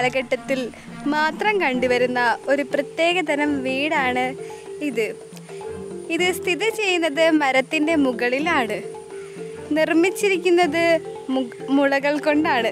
കാലഘട്ടത്തിൽ മാത്രം കണ്ടുവരുന്ന ഒരു പ്രത്യേക തരം വീടാണ് ഇത് ഇത് സ്ഥിതി ചെയ്യുന്നത് മരത്തിൻ്റെ മുകളിലാണ് നിർമ്മിച്ചിരിക്കുന്നത് മു- മുളകൾ കൊണ്ടാണ്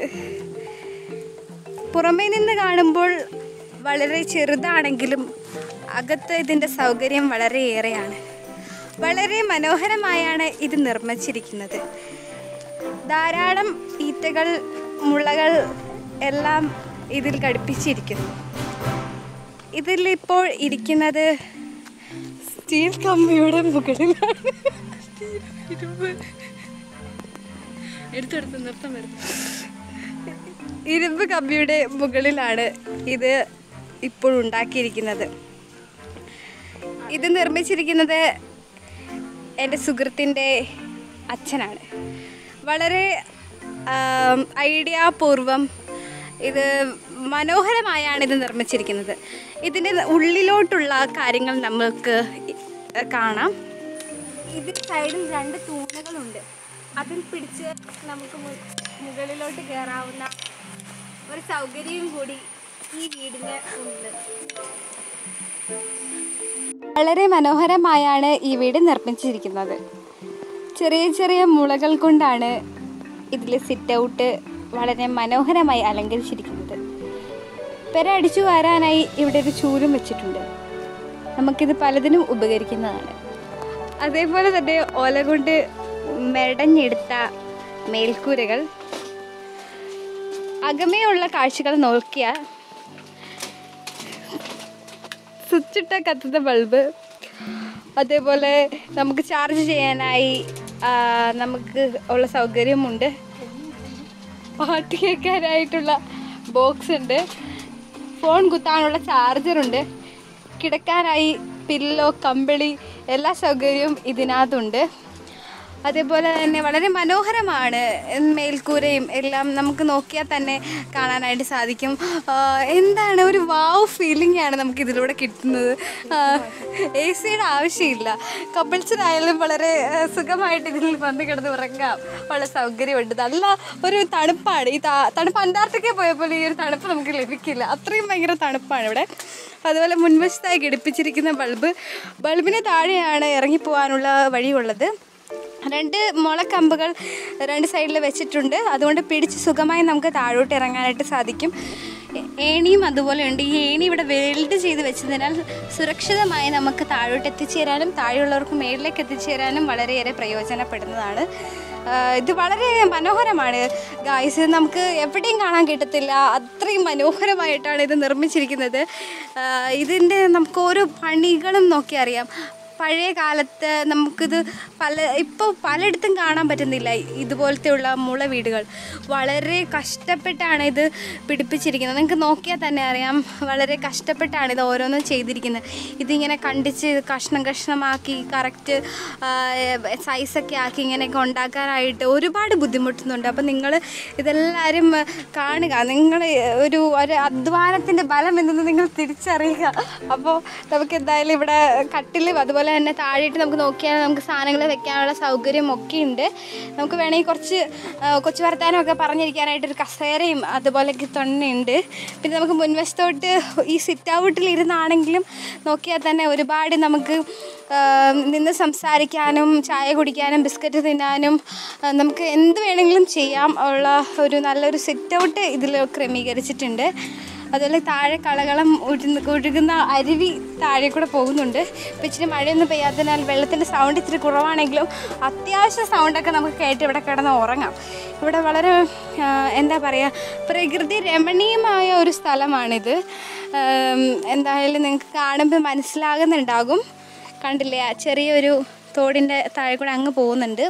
പുറമേ നിന്ന് കാണുമ്പോൾ വളരെ ചെറുതാണെങ്കിലും അകത്ത് ഇതിൻ്റെ സൗകര്യം വളരെയേറെയാണ് വളരെ മനോഹരമായാണ് ഇത് നിർമ്മിച്ചിരിക്കുന്നത് ധാരാളം ഈറ്റകൾ മുളകൾ എല്ലാം ഇതിൽ ഘടിപ്പിച്ചിരിക്കുന്നു ഇതിലിപ്പോൾ ഇരിക്കുന്നത് സ്റ്റീൽ കമ്പിയുടെ മുകളിലാണ് എടുത്തെടുത്ത് നൃത്തം വരും ഇരുമ്പ് കമ്പിയുടെ മുകളിലാണ് ഇത് ഇപ്പോൾ ഉണ്ടാക്കിയിരിക്കുന്നത് ഇത് നിർമ്മിച്ചിരിക്കുന്നത് എൻ്റെ സുഹൃത്തിൻ്റെ അച്ഛനാണ് വളരെ ആം, ഐഡിയാപൂർവം ഇത് മനോഹരമായാണ് ഇത് നിർമ്മിച്ചിരിക്കുന്നത് ഇതിൻ്റെ ഉള്ളിലോട്ടുള്ള കാര്യങ്ങൾ നമ്മൾക്ക് ഇ- കാണാം ഇതിൽ സൈഡിൽ രണ്ട് തൂണുകളുണ്ട് അതിൽ പിടിച്ച് നമുക്ക് മു- മുകളിലോട്ട് കയറാവുന്ന ഒരു സൗകര്യവും കൂടി ഈ വീടിന് ഉണ്ട് വളരെ മനോഹരമായാണ് ഈ വീട് നിർമ്മിച്ചിരിക്കുന്നത് ചെറിയ ചെറിയ മുളകൾ കൊണ്ടാണ് ഇതിൽ സിറ്റ് ഔട്ട് വളരെ മനോഹരമായി അലങ്കരിച്ചിരിക്കുന്നത് പെര അടിച്ചു വാരാനായി ഇവിടെ ഒരു ചൂലും വെച്ചിട്ടുണ്ട് നമുക്കിത് പലതിനും ഉപകരിക്കുന്നതാണ് അതേപോലെ തന്നെ ഓല കൊണ്ട് മെടഞ്ഞെടുത്ത മേൽക്കൂരകൾ അകമേയുള്ള കാഴ്ചകൾ നോക്കിയാൽ സ്വിച്ചിട്ട കത്തുന്ന ബൾബ് അതേപോലെ നമുക്ക് ചാർജ് ചെയ്യാനായി ആ, നമുക്ക് ഉള്ള സൗകര്യമുണ്ട് പാട്ട് കേൾക്കാനായിട്ടുള്ള ബോക്സ് ഉണ്ട് ഫോൺ കുത്താനുള്ള ചാർജറുണ്ട് കിടക്കാനായി പില്ലോ കമ്പിളി എല്ലാ സൗകര്യവും ഇതിനകത്തുണ്ട് അതേപോലെ തന്നെ വളരെ മനോഹരമാണ് മേൽക്കൂരയും എല്ലാം നമുക്ക് നോക്കിയാൽ തന്നെ കാണാനായിട്ട് സാധിക്കും ആ, എന്താണ് ഒരു വാവ് ഫീലിംഗ് ആണ് നമുക്ക് ഇതിലൂടെ കിട്ടുന്നത് എ സിയുടെ ആവശ്യമില്ല കപ്പിൾസിനായാലും വളരെ ആ, സുഖമായിട്ട് ഇതിൽ വന്ന് കിടന്ന് ഉറങ്ങാം ഉള്ള സൗകര്യമുണ്ട് നല്ല ഒരു തണുപ്പാണ് ഈ ത- തണുപ്പ് അന്റാർട്ടിക്കയിൽ പോയപ്പോൾ ഈ ഒരു തണുപ്പ് നമുക്ക് ലഭിക്കില്ല അത്രയും ഭയങ്കര തണുപ്പാണ് ഇവിടെ അതുപോലെ മുൻവശത്തായി ഘടിപ്പിച്ചിരിക്കുന്ന ബൾബ് ബൾബിന് താഴെയാണ് ഇറങ്ങിപ്പോകാനുള്ള വഴിയുള്ളത് രണ്ട് മുളക്കമ്പുകൾ രണ്ട് സൈഡിൽ വെച്ചിട്ടുണ്ട് അതുകൊണ്ട് പിടിച്ച് സുഖമായി നമുക്ക് താഴോട്ട് ഇറങ്ങാനായിട്ട് സാധിക്കും എ- ഏണിയും അതുപോലെ ഉണ്ട് ഈ ഏണി ഇവിടെ വെൽഡ് ചെയ്ത് വെച്ചതിനാൽ സുരക്ഷിതമായി നമുക്ക് താഴോട്ട് എത്തിച്ചേരാനും താഴെയുള്ളവർക്ക് മേളിലേക്ക് എത്തിച്ചേരാനും വളരെയേറെ പ്രയോജനപ്പെടുന്നതാണ് ആ, ഇത് വളരെ മനോഹരമാണ് ഗായ്സ് നമുക്ക് എവിടെയും കാണാൻ കിട്ടത്തില്ല അത്രയും മനോഹരമായിട്ടാണ് ഇത് നിർമ്മിച്ചിരിക്കുന്നത് ആ, ഇതിൻ്റെ നമുക്ക് ഓരോ പണികളും നോക്കി അറിയാം പഴയ കാലത്ത് നമുക്കിത് പല ഇപ്പോൾ പലയിടത്തും കാണാൻ പറ്റുന്നില്ല ഇതുപോലത്തെയുള്ള മുള വീടുകൾ വളരെ കഷ്ടപ്പെട്ടാണ് ഇത് പിടിപ്പിച്ചിരിക്കുന്നത് നിങ്ങൾക്ക് നോക്കിയാൽ തന്നെ അറിയാം വളരെ കഷ്ടപ്പെട്ടാണ് ഇത് ഓരോന്നും ചെയ്തിരിക്കുന്നത് ഇതിങ്ങനെ കണ്ടിച്ച് കഷ്ണം കഷ്ണമാക്കി കറക്റ്റ് സൈസൊക്കെ ആക്കി ഇങ്ങനെയൊക്കെ ഉണ്ടാക്കാനായിട്ട് ഒരുപാട് ബുദ്ധിമുട്ടുന്നുണ്ട് അപ്പോൾ നിങ്ങൾ ഇതെല്ലാവരും ആ, കാണുക നിങ്ങൾ ഒരു ഒരു അധ്വാനത്തിൻ്റെ ബലം എന്തെന്ന് നിങ്ങൾ തിരിച്ചറിയുക അപ്പോൾ നമുക്ക് എന്തായാലും ഇവിടെ കട്ടിലും അതുപോലെ തന്നെ താഴെയിട്ട് നമുക്ക് നോക്കിയാൽ നമുക്ക് സാധനങ്ങൾ വെക്കാനുള്ള സൗകര്യം ഒക്കെ ഉണ്ട് നമുക്ക് വേണമെങ്കിൽ കുറച്ച് ആ, കൊച്ചു വർത്താനമൊക്കെ പറഞ്ഞിരിക്കാനായിട്ടൊരു കസേരയും അതുപോലെയൊക്കെ തന്നെ ഉണ്ട് പിന്നെ നമുക്ക് മുൻവശത്തോട്ട് ഈ സിറ്റ് ഔട്ടിൽ ഇരുന്നാണെങ്കിലും നോക്കിയാൽ തന്നെ ഒരുപാട് നമുക്ക് ആ, നിന്ന് സംസാരിക്കാനും ചായ കുടിക്കാനും ബിസ്ക്കറ്റ് തിന്നാനും ആ, നമുക്ക് എന്ത് വേണമെങ്കിലും ചെയ്യാം ഉള്ള ഒരു നല്ലൊരു സിറ്റ് ഔട്ട് ഇതിൽ ക്രമീകരിച്ചിട്ടുണ്ട് അതുപോലെ താഴെ കളകളം ഒഴുകുന്ന ഒഴുകുന്ന അരുവി താഴെ കൂടെ പോകുന്നുണ്ട് ഇപ്പം ഇച്ചിരി മഴയൊന്നും പെയ്യാത്തതിനാൽ വെള്ളത്തിൻ്റെ സൗണ്ട് ഇച്ചിരി കുറവാണെങ്കിലും അത്യാവശ്യം സൗണ്ടൊക്കെ നമുക്ക് കേട്ട് ഇവിടെ കിടന്ന് ഉറങ്ങാം ഇവിടെ വളരെ ആ, എന്താ പറയുക പ്രകൃതി രമണീയമായ ഒരു സ്ഥലമാണിത് ആം, എന്തായാലും നിങ്ങൾക്ക് കാണുമ്പോൾ മനസ്സിലാകുന്നുണ്ടാകും കണ്ടില്ലേ ആ ചെറിയൊരു തോടിൻ്റെ താഴെ കൂടെ അങ്ങ് പോകുന്നുണ്ട്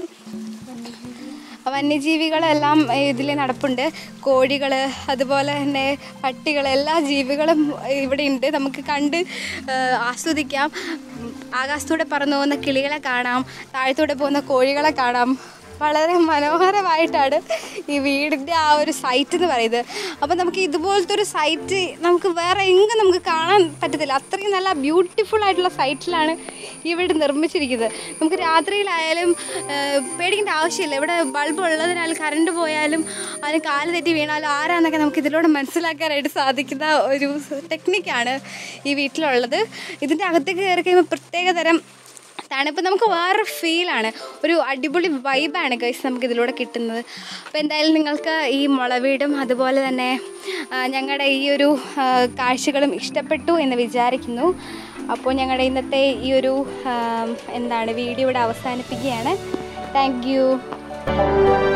വന്യജീവികളെല്ലാം ഇതിൽ നടപ്പുണ്ട് കോഴികൾ അതുപോലെ തന്നെ പട്ടികൾ എല്ലാ ജീവികളും ഇവിടെ ഉണ്ട് നമുക്ക് കണ്ട് ആ, ആസ്വദിക്കാം ആകാശത്തൂടെ പറന്നു പോകുന്ന കിളികളെ കാണാം താഴത്തൂടെ പോകുന്ന കോഴികളെ കാണാം വളരെ മനോഹരമായിട്ടാണ് ഈ വീടിൻ്റെ ആ ഒരു സൈറ്റ് എന്ന് പറയുന്നത് അപ്പോൾ നമുക്ക് ഇതുപോലത്തെ ഒരു സൈറ്റ് നമുക്ക് വേറെ എങ്ങും നമുക്ക് കാണാൻ പറ്റത്തില്ല അത്രയും നല്ല ബ്യൂട്ടിഫുൾ ആയിട്ടുള്ള സൈറ്റിലാണ് ഈ വീട് നിർമ്മിച്ചിരിക്കുന്നത് നമുക്ക് രാത്രിയിലായാലും ആ, പേടിക്കേണ്ട ആവശ്യമില്ല ഇവിടെ ബൾബ് ഉള്ളതിനാൽ കറണ്ട് പോയാലും അതിന് കാല് തെറ്റി വീണാലും ആരാന്നൊക്കെ നമുക്ക് ഇതിലൂടെ മനസ്സിലാക്കാനായിട്ട് സാധിക്കുന്ന ഒരു ടെക്നിക്കാണ് ഈ വീട്ടിലുള്ളത് ഇതിൻ്റെ അകത്തേക്ക് കയറി കഴിയുമ്പോൾ പ്രത്യേകതരം തണുപ്പ് നമുക്ക് വേറൊരു ഫീലാണ് ഒരു അടിപൊളി വൈബാണ് ഗൈസ് നമുക്ക് ഇതിലൂടെ കിട്ടുന്നത് അപ്പോൾ എന്തായാലും നിങ്ങൾക്ക് ഈ മുളവീടും അതുപോലെ തന്നെ ആ, ഞങ്ങളുടെ ഈ ഒരു ആ, കാഴ്ചകളും ഇഷ്ടപ്പെട്ടു എന്ന് വിചാരിക്കുന്നു അപ്പോൾ ഞങ്ങളുടെ ഇന്നത്തെ ഈ ഒരു ആ, എന്താണ് വീഡിയോ ഇവിടെ അവസാനിപ്പിക്കുകയാണ് താങ്ക് യു